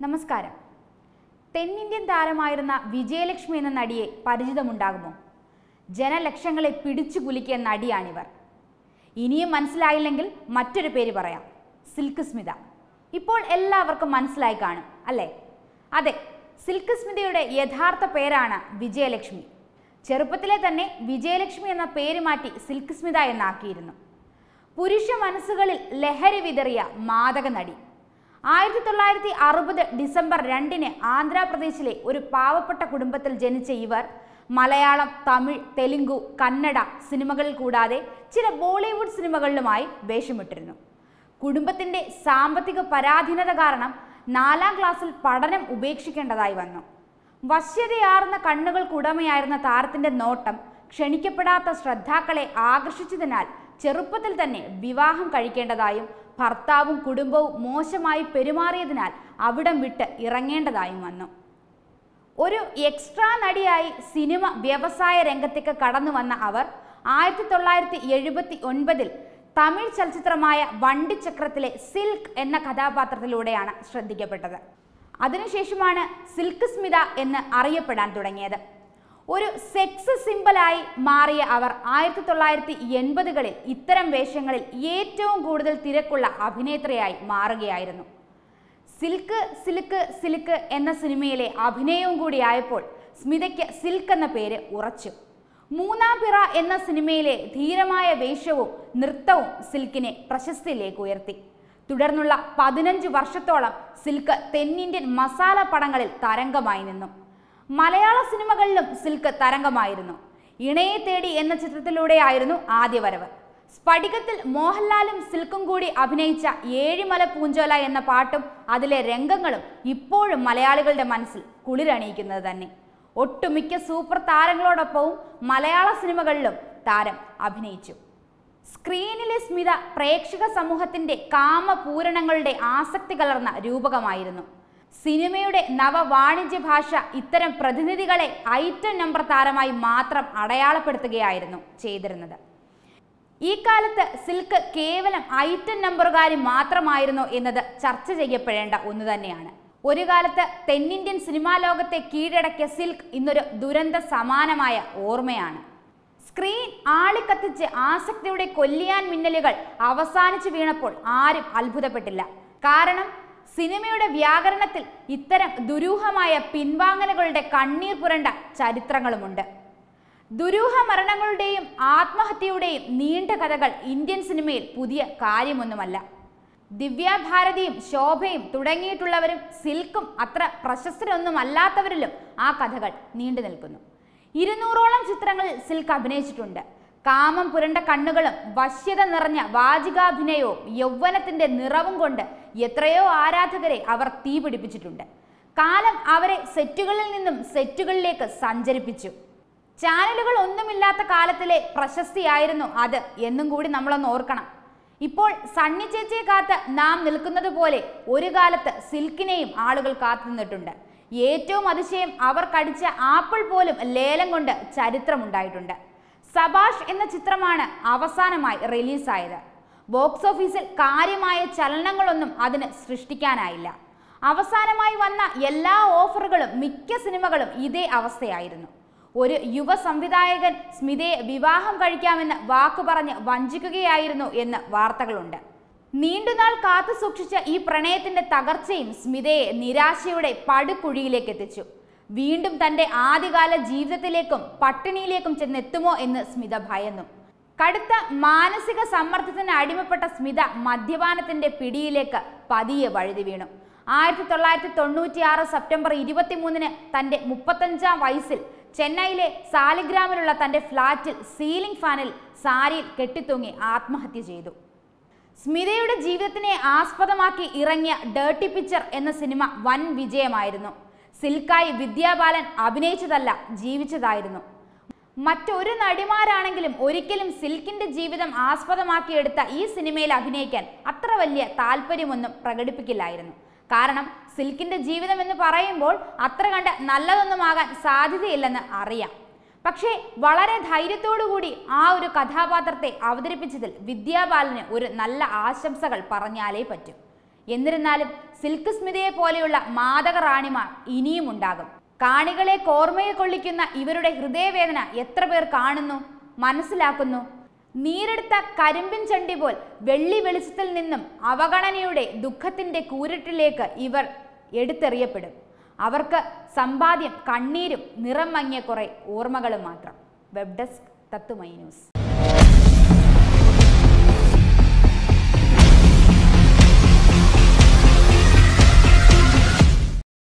നമസ്കാരം തെന്നിന്ത്യൻ താരമായിരുന്ന വിജയലക്ഷ്മി എന്ന നടിയെ പരിചിതമുണ്ടാകുമോ ജനലക്ഷങ്ങളെ പിടിച്ചു കുലുക്കിയ നടിയാണിവർ ഇനിയും മനസ്സിലായില്ലെങ്കിൽ മറ്റൊരു പേര് പറയാം സിൽക്ക് സ്മിത ഇപ്പോൾ എല്ലാവർക്കും മനസ്സിലായി കാണും അല്ലേ അതെ സിൽക്ക് സ്മിതയുടെ യഥാർത്ഥ പേരാണ് വിജയലക്ഷ്മി ചെറുപ്പത്തിലെ തന്നെ വിജയലക്ഷ്മി എന്ന പേര് മാറ്റി സിൽക്ക് സ്മിത എന്നാക്കിയിരുന്നു പുരുഷ മനസ്സുകളിൽ ലഹരി വിതറിയ മാദക നടി ആയിരത്തി തൊള്ളായിരത്തി അറുപത് ഡിസംബർ രണ്ടിന് ആന്ധ്രാപ്രദേശിലെ ഒരു പാവപ്പെട്ട കുടുംബത്തിൽ ജനിച്ച ഇവർ മലയാളം തമിഴ് തെലുങ്കു കന്നഡ സിനിമകളിൽ കൂടാതെ ചില ബോളിവുഡ് സിനിമകളിലുമായി വേഷമിട്ടിരുന്നു കുടുംബത്തിന്റെ സാമ്പത്തിക പരാധീനത കാരണം നാലാം ക്ലാസ്സിൽ പഠനം ഉപേക്ഷിക്കേണ്ടതായി വന്നു വശ്യതയാർന്ന കണ്ണുകൾക്കുടമയായിരുന്ന താരത്തിന്റെ നോട്ടം ക്ഷണിക്കപ്പെടാത്ത ശ്രദ്ധാക്കളെ ആകർഷിച്ചതിനാൽ ചെറുപ്പത്തിൽ തന്നെ വിവാഹം കഴിക്കേണ്ടതായും ഭർത്താവും കുടുംബവും മോശമായി പെരുമാറിയതിനാൽ അവിടം വിട്ട് ഇറങ്ങേണ്ടതായും വന്നു ഒരു എക്സ്ട്രാ നടിയായി സിനിമ വ്യവസായ രംഗത്തേക്ക് കടന്നു വന്ന അവർ ആയിരത്തി തൊള്ളായിരത്തി എഴുപത്തി ഒൻപതിൽ തമിഴ് ചലച്ചിത്രമായ വണ്ടിച്ചക്രത്തിലെ സിൽക്ക് എന്ന കഥാപാത്രത്തിലൂടെയാണ് ശ്രദ്ധിക്കപ്പെട്ടത് അതിനുശേഷമാണ് സിൽക്ക് സ്മിത എന്ന് അറിയപ്പെടാൻ തുടങ്ങിയത് ഒരു സെക്സ് സിമ്പലായി മാറിയ അവർ ആയിരത്തി തൊള്ളായിരത്തി എൺപതുകളിൽ ഇത്തരം വേഷങ്ങളിൽ ഏറ്റവും കൂടുതൽ തിരക്കുള്ള അഭിനേത്രിയായി മാറുകയായിരുന്നു സിൽക്ക് സിൽക്ക് സിൽക്ക് എന്ന സിനിമയിലെ അഭിനയവും കൂടിയായപ്പോൾ സ്മിതയ്ക്ക് സിൽക്ക് എന്ന പേര് ഉറച്ചു മൂന്നാം പിറ എന്ന സിനിമയിലെ ധീരമായ വേഷവും നൃത്തവും സിൽക്കിനെ പ്രശസ്തിയിലേക്ക് ഉയർത്തി തുടർന്നുള്ള പതിനഞ്ച് വർഷത്തോളം സിൽക്ക് തെന്നിന്ത്യൻ മസാല പടങ്ങളിൽ തരംഗമായി നിന്നു മലയാള സിനിമകളിലും സിൽക്ക് തരംഗമായിരുന്നു ഇണയെ തേടി എന്ന ചിത്രത്തിലൂടെയായിരുന്നു ആദ്യ വരവ് സ്ഫടികത്തിൽ മോഹൻലാലും സിൽക്കും കൂടി അഭിനയിച്ച ഏഴിമല പൂഞ്ചോല എന്ന പാട്ടും അതിലെ രംഗങ്ങളും ഇപ്പോഴും മലയാളികളുടെ മനസ്സിൽ കുളിരണിയിക്കുന്നത് തന്നെ ഒട്ടുമിക്ക സൂപ്പർ താരങ്ങളോടൊപ്പവും മലയാള സിനിമകളിലും താരം അഭിനയിച്ചു സ്ക്രീനിലെ സ്മിത പ്രേക്ഷക സമൂഹത്തിന്റെ കാമപൂരണങ്ങളുടെ ആസക്തി കലർന്ന രൂപകമായിരുന്നു സിനിമയുടെ നവവാണിജ്യ ഭാഷ ഇത്തരം പ്രതിനിധികളെ ഐറ്റം നമ്പർ താരമായി മാത്രം അടയാളപ്പെടുത്തുകയായിരുന്നു ചെയ്തിരുന്നത് ഈ കാലത്ത് സിൽക്ക് കേവലം ഐറ്റം നമ്പറുകാരി മാത്രമായിരുന്നോ എന്നത് ചർച്ച ചെയ്യപ്പെടേണ്ട ഒന്ന് തന്നെയാണ് ഒരു കാലത്ത് തെന്നിന്ത്യൻ സിനിമാ ലോകത്തെ കീഴടക്കിയ സിൽക്ക് ഇന്നൊരു ദുരന്ത സമാനമായ ഓർമ്മയാണ് സ്ക്രീൻ ആളിക്കത്തിച്ച് ആസക്തിയുടെ കൊല്ലിയാൻ മിന്നലുകൾ അവസാനിച്ചു വീണപ്പോൾ ആരും അത്ഭുതപ്പെട്ടില്ല കാരണം സിനിമയുടെ വ്യാകരണത്തിൽ ഇത്തരം ദുരൂഹമായ പിൻവാങ്ങലുകളുടെ കണ്ണീർ പുരണ്ട ചരിത്രങ്ങളുമുണ്ട് ദുരൂഹ മരണങ്ങളുടെയും ആത്മഹത്യയുടെയും നീണ്ട കഥകൾ ഇന്ത്യൻ സിനിമയിൽ പുതിയ കാര്യമൊന്നുമല്ല ദിവ്യാഭാരതിയും ശോഭയും തുടങ്ങിയിട്ടുള്ളവരും സിൽക്കും അത്ര പ്രശസ്തരൊന്നുമല്ലാത്തവരിലും ആ കഥകൾ നീണ്ടു നിൽക്കുന്നു ഇരുന്നൂറോളം ചിത്രങ്ങളിൽ സിൽക്ക് അഭിനയിച്ചിട്ടുണ്ട് കാമം പുരണ്ട കണ്ണുകളും വശ്യത നിറഞ്ഞ വാചികാഭിനയവും യൗവനത്തിന്റെ നിറവും കൊണ്ട് എത്രയോ ആരാധകരെ അവർ തീ പിടിപ്പിച്ചിട്ടുണ്ട് കാലം അവരെ സെറ്റുകളിൽ നിന്നും സെറ്റുകളിലേക്ക് സഞ്ചരിപ്പിച്ചു ചാനലുകൾ ഒന്നുമില്ലാത്ത കാലത്തിലെ പ്രശസ്തിയായിരുന്നു അത് എന്നും കൂടി നമ്മളൊന്ന് ഓർക്കണം ഇപ്പോൾ സണ്ണി ചേച്ചിയെ കാത്ത് നാം നിൽക്കുന്നത് പോലെ ഒരു കാലത്ത് സിൽക്കിനെയും ആളുകൾ കാത്തു നിന്നിട്ടുണ്ട് ഏറ്റവും അതിശയം അവർ കടിച്ച ആപ്പിൾ പോലും ലേലം കൊണ്ട് ചരിത്രമുണ്ടായിട്ടുണ്ട് സബാഷ് എന്ന ചിത്രമാണ് അവസാനമായി റിലീസായത് ബോക്സ് ഓഫീസിൽ കാര്യമായ ചലനങ്ങളൊന്നും അതിന് സൃഷ്ടിക്കാനായില്ല അവസാനമായി വന്ന എല്ലാ ഓഫറുകളും മിക്ക സിനിമകളും ഇതേ അവസ്ഥയായിരുന്നു ഒരു യുവ സംവിധായകൻ സ്മിതയെ വിവാഹം കഴിക്കാമെന്ന് വാക്കു പറഞ്ഞ് വഞ്ചിക്കുകയായിരുന്നു എന്ന് വാർത്തകളുണ്ട് നീണ്ടുനാൾ കാത്തു സൂക്ഷിച്ച ഈ പ്രണയത്തിന്റെ തകർച്ചയും സ്മിതയെ നിരാശയുടെ പടുകുഴിയിലേക്ക് എത്തിച്ചു വീണ്ടും തന്റെ ആദ്യകാല ജീവിതത്തിലേക്കും പട്ടിണിയിലേക്കും ചെന്നെത്തുമോ എന്ന് സ്മിത ഭയന്നു കടുത്ത മാനസിക സമ്മർദ്ദത്തിന് അടിമപ്പെട്ട സ്മിത മദ്യപാനത്തിന്റെ പിടിയിലേക്ക് പതിയെ വഴുതി വീണു ആയിരത്തി തൊള്ളായിരത്തി തൊണ്ണൂറ്റിയാറ് സെപ്റ്റംബർ ഇരുപത്തിമൂന്നിന് തന്റെ മുപ്പത്തഞ്ചാം വയസ്സിൽ ചെന്നൈയിലെ സാലിഗ്രാമിലുള്ള തന്റെ ഫ്ളാറ്റിൽ സീലിംഗ് ഫാനിൽ സാരിയിൽ കെട്ടിത്തൂങ്ങി ആത്മഹത്യ ചെയ്തു സ്മിതയുടെ ജീവിതത്തിനെ ആസ്പദമാക്കി ഇറങ്ങിയ ഡേർട്ടി പിക്ചർ എന്ന സിനിമ വൻ വിജയമായിരുന്നു സിൽക്കായി വിദ്യാബാലൻ അഭിനയിച്ചതല്ല ജീവിച്ചതായിരുന്നു മറ്റൊരു നടിമാരാണെങ്കിലും ഒരിക്കലും സിൽക്കിന്റെ ജീവിതം ആസ്പദമാക്കിയെടുത്ത ഈ സിനിമയിൽ അഭിനയിക്കാൻ അത്ര വലിയ താല്പര്യമൊന്നും പ്രകടിപ്പിക്കില്ലായിരുന്നു കാരണം സിൽക്കിന്റെ ജീവിതം എന്ന് പറയുമ്പോൾ അത്ര കണ്ട് നല്ലതൊന്നുമാകാൻ സാധ്യതയില്ലെന്ന് അറിയാം പക്ഷേ വളരെ ധൈര്യത്തോടുകൂടി ആ ഒരു കഥാപാത്രത്തെ അവതരിപ്പിച്ചതിൽ വിദ്യാബാലന് ഒരു നല്ല ആശംസകൾ പറഞ്ഞാലേ പറ്റൂ എന്നിരുന്നാലും സിൽക്ക് സ്മിതയെ പോലെയുള്ള മാതക റാണിമാർ ഇനിയും ഉണ്ടാകും കാണികളെ കോർമയെ കൊള്ളിക്കുന്ന ഇവരുടെ ഹൃദയവേദന എത്ര പേർ കാണുന്നു മനസ്സിലാക്കുന്നു നീരെടുത്ത കരിമ്പിൻ ചണ്ടി പോൽ വെള്ളി വെളിച്ചത്തിൽ നിന്നും അവഗണനയുടെ ദുഃഖത്തിന്റെ കൂരിട്ടിലേക്ക് ഇവർ എടുത്തെറിയപ്പെടും അവർക്ക് സമ്പാദ്യം കണ്ണീരും നിറം മങ്ങിയ കുറെ ഓർമ്മകളും മാത്രം വെബ് ഡെസ്ക് തത്തുമൈ ന്യൂസ്